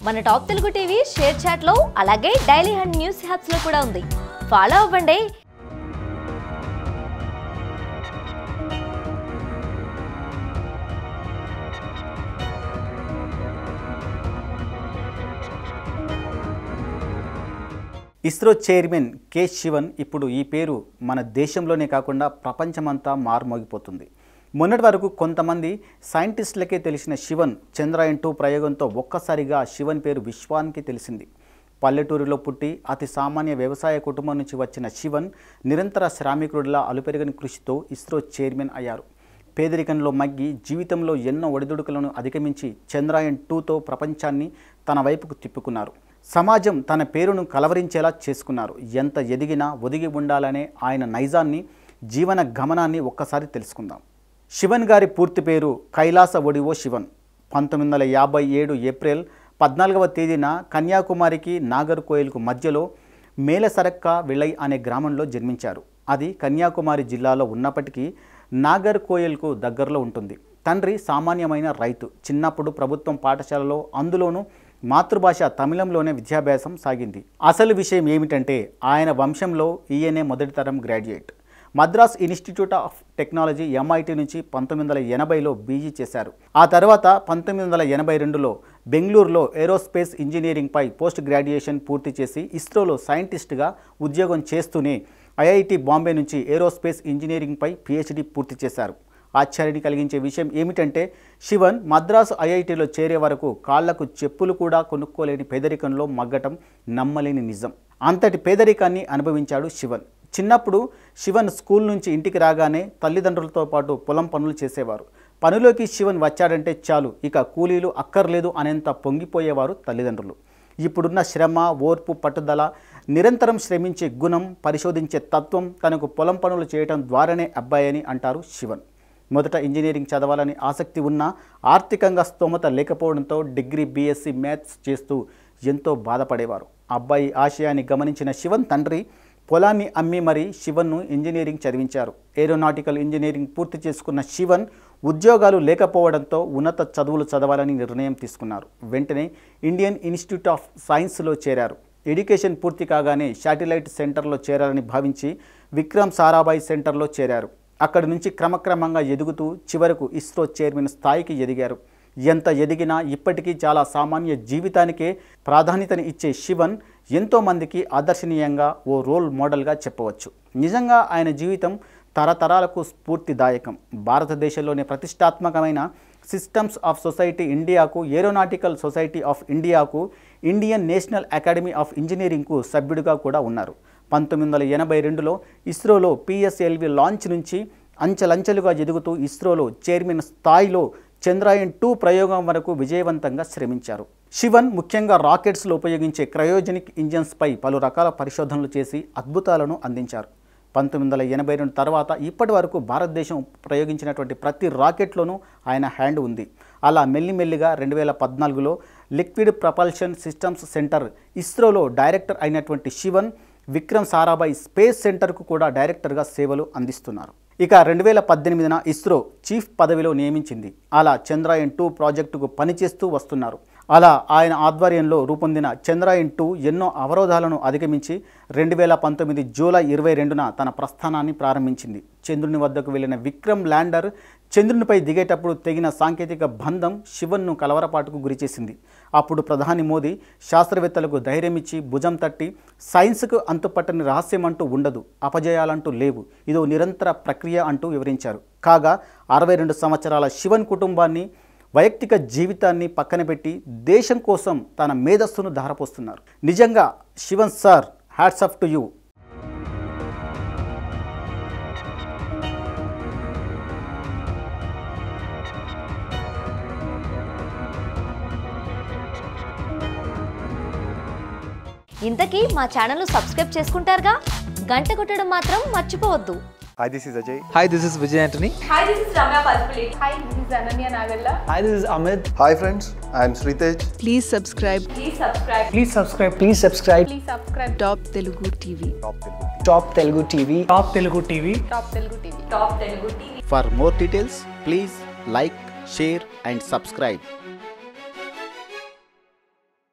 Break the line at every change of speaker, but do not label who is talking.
మన top Telugu TV share చాట్లో అలాగే డైలీ హండ్ న్యూస్ హ్యాప్స్లో కూడా ఉంది ఫాలో అవ్వండి
ఇస్రో చైర్మన్ కె శివన్ ఇప్పుడు ఈ పేరు మన దేశంలోనే కాకుండా ప్రపంచమంతా మారుమోగిపోతుంది మొన్నటి వరకు కొంతమంది సైంటిస్టులకే తెలిసిన శివన్ చంద్రయాన్ టూ ప్రయోగంతో ఒక్కసారిగా శివన్ పేరు విశ్వానికి తెలిసింది పల్లెటూరులో పుట్టి అతి సామాన్య వ్యవసాయ కుటుంబం నుంచి వచ్చిన శివన్ నిరంతర శ్రామికుడిలా అలుపెరగని కృషితో ఇస్రో చైర్మన్ అయ్యారు పేదరికంలో మగ్గి జీవితంలో ఎన్నో ఒడిదుడుకులను అధిగమించి చంద్రయాన్ టూతో ప్రపంచాన్ని తన వైపుకు తిప్పుకున్నారు సమాజం తన పేరును కలవరించేలా చేసుకున్నారు ఎంత ఎదిగినా ఒదిగి ఉండాలనే ఆయన నైజాన్ని జీవన గమనాన్ని ఒక్కసారి తెలుసుకుందాం శివన్ గారి పూర్తి పేరు కైలాస ఒడివో శివన్ పంతొమ్మిది వందల యాభై ఏడు ఏప్రిల్ పద్నాలుగవ తేదీన కన్యాకుమారికి నాగర్కోయిల్కు మధ్యలో మేలసరక్క విళై అనే గ్రామంలో జన్మించారు అది కన్యాకుమారి జిల్లాలో ఉన్నప్పటికీ నాగర్కోయిల్కు దగ్గరలో ఉంటుంది తండ్రి సామాన్యమైన రైతు చిన్నప్పుడు ప్రభుత్వం పాఠశాలలో అందులోనూ మాతృభాష తమిళంలోనే విద్యాభ్యాసం సాగింది అసలు విషయం ఏమిటంటే ఆయన వంశంలో ఈయనే మొదటి తరం graduate Madras Institute of Technology MIT నుంచి పంతొమ్మిది వందల ఎనభైలో బీజీ చేశారు ఆ తర్వాత పంతొమ్మిది వందల ఎనభై రెండులో బెంగళూరులో ఏరోస్పేస్ ఇంజనీరింగ్పై పోస్ట్ గ్రాడ్యుయేషన్ పూర్తి చేసి ఇస్రోలో సైంటిస్ట్గా ఉద్యోగం చేస్తూనే ఐఐటి బాంబే నుంచి ఏరోస్పేస్ ఇంజనీరింగ్పై పిహెచ్డి పూర్తి చేశారు ఆశ్చర్యాన్ని కలిగించే విషయం ఏమిటంటే శివన్ మద్రాసు ఐఐటిలో చేరే వరకు కాళ్లకు చెప్పులు కూడా కొనుక్కోలేని పేదరికంలో మగ్గటం నమ్మలేని నిజం అంతటి పేదరికాన్ని అనుభవించాడు శివన్ చిన్నప్పుడు శివన్ స్కూల్ నుంచి ఇంటికి రాగానే తల్లిదండ్రులతో పాటు పొలం పనులు చేసేవారు పనిలోకి శివన్ వచ్చాడంటే చాలు ఇక కూలీలు అక్కర్లేదు అనేంత పొంగిపోయేవారు తల్లిదండ్రులు ఇప్పుడున్న శ్రమ ఓర్పు పట్టుదల నిరంతరం శ్రమించే గుణం పరిశోధించే తత్వం తనకు పొలం పనులు చేయటం ద్వారానే అబ్బాయని అంటారు శివన్ మొదట ఇంజనీరింగ్ చదవాలని ఆసక్తి ఉన్నా ఆర్థికంగా స్తోమత లేకపోవడంతో డిగ్రీ బీఎస్సీ మ్యాథ్స్ చేస్తూ ఎంతో బాధపడేవారు అబ్బాయి ఆశయాన్ని గమనించిన శివన్ తండ్రి పొలాన్ని అమ్మి మరీ శివన్ను ఇంజనీరింగ్ చదివించారు ఏరోనాటికల్ ఇంజనీరింగ్ పూర్తి చేసుకున్న శివన్ ఉద్యోగాలు లేకపోవడంతో ఉన్నత చదువులు చదవాలని నిర్ణయం తీసుకున్నారు వెంటనే ఇండియన్ ఇన్స్టిట్యూట్ ఆఫ్ సైన్స్లో చేరారు ఎడ్యుకేషన్ పూర్తి కాగానే శాటిలైట్ సెంటర్లో చేరాలని భావించి విక్రమ్ సారాభాయ్ సెంటర్లో చేరారు అక్కడి నుంచి క్రమక్రమంగా ఎదుగుతూ చివరకు ఇస్రో చైర్మన్ స్థాయికి ఎదిగారు ఎంత ఎదిగినా ఇప్పటికీ చాలా సామాన్య జీవితానికే ప్రాధాన్యతని ఇచ్చే శివన్ ఎంతోమందికి ఆదర్శనీయంగా ఓ రోల్ మోడల్గా చెప్పవచ్చు నిజంగా ఆయన జీవితం తరతరాలకు స్ఫూర్తిదాయకం భారతదేశంలోని ప్రతిష్టాత్మకమైన సిస్టమ్స్ ఆఫ్ సొసైటీ ఇండియాకు ఏరోనాటికల్ సొసైటీ ఆఫ్ ఇండియాకు ఇండియన్ నేషనల్ అకాడమీ ఆఫ్ ఇంజనీరింగ్కు సభ్యుడిగా కూడా ఉన్నారు పంతొమ్మిది వందల ఎనభై రెండులో ఇస్రోలో పిఎస్ఎల్వి లాంచ్ నుంచి అంచెలంచెలుగా ఎదుగుతూ ఇస్రోలో చైర్మన్ స్థాయిలో చంద్రయాన్ టూ ప్రయోగం వరకు విజయవంతంగా శ్రమించారు శివన్ ముఖ్యంగా రాకెట్స్లో ఉపయోగించే క్రయోజనిక్ ఇంజన్స్పై పలు రకాల పరిశోధనలు చేసి అద్భుతాలను అందించారు పంతొమ్మిది వందల ఎనభై రెండు తర్వాత ఇప్పటి వరకు భారతదేశం ప్రయోగించినటువంటి ప్రతి రాకెట్లోనూ ఆయన హ్యాండ్ ఉంది అలా మెల్లిమెల్లిగా రెండు వేల పద్నాలుగులో లిక్విడ్ ప్రపల్షన్ సిస్టమ్స్ సెంటర్ ఇస్రోలో డైరెక్టర్ అయినటువంటి శివన్ విక్రమ్ సారాభాయ్ స్పేస్ సెంటర్కు కూడా డైరెక్టర్గా సేవలు అందిస్తున్నారు ఇక రెండు వేల పద్దెనిమిదిన ఇస్రో చీఫ్ పదవిలో నియమించింది అలా చంద్రయాన్ టూ ప్రాజెక్టుకు పనిచేస్తూ వస్తున్నారు అలా ఆయన ఆధ్వర్యంలో రూపొందిన చంద్రయాన్ టూ ఎన్నో అవరోధాలను అధిగమించి రెండు వేల పంతొమ్మిది జూలై ఇరవై రెండున తన ప్రస్థానాన్ని ప్రారంభించింది చంద్రుని వద్దకు వెళ్ళిన విక్రమ్ ల్యాండర్ చంద్రునిపై దిగేటప్పుడు తెగిన సాంకేతిక బంధం శివన్ను కలవరపాటుకు గురిచేసింది అప్పుడు ప్రధాని మోదీ శాస్త్రవేత్తలకు ధైర్యం ఇచ్చి భుజం తట్టి సైన్స్కు అంతుపట్టని రహస్యం అంటూ ఉండదు అపజయాలంటూ లేవు ఇదో నిరంతర ప్రక్రియ అంటూ వివరించారు కాగా అరవై రెండు సంవత్సరాల శివన్ కుటుంబాన్ని వైయక్తిక జీవితాన్ని పక్కన పెట్టి దేశం కోసం తన మేధస్సును ధారపోస్తున్నారు నిజంగా Sivan sir hats off to you
ఇంతకీ మా ఛానల్ను సబ్స్క్రైబ్ చేసుకుంటారుగా గంట కొట్టడం మాత్రం మర్చిపోవద్దు
Hi, this is Ajay.
Hi, this is Vijay Antony.
Hi, this is Ramya Palpulate. Hi, this is Ananya Nagalla.
Hi, this is Amit.
Hi, friends. I am Sritej.
Please subscribe
Please subscribe.
Please subscribe. Please subscribe.
Please subscribe.
Top Telugu TV.
Top Telugu TV. Top Telugu TV.
Top Telugu TV. Top Telugu TV.
For more details, please like, share, and subscribe.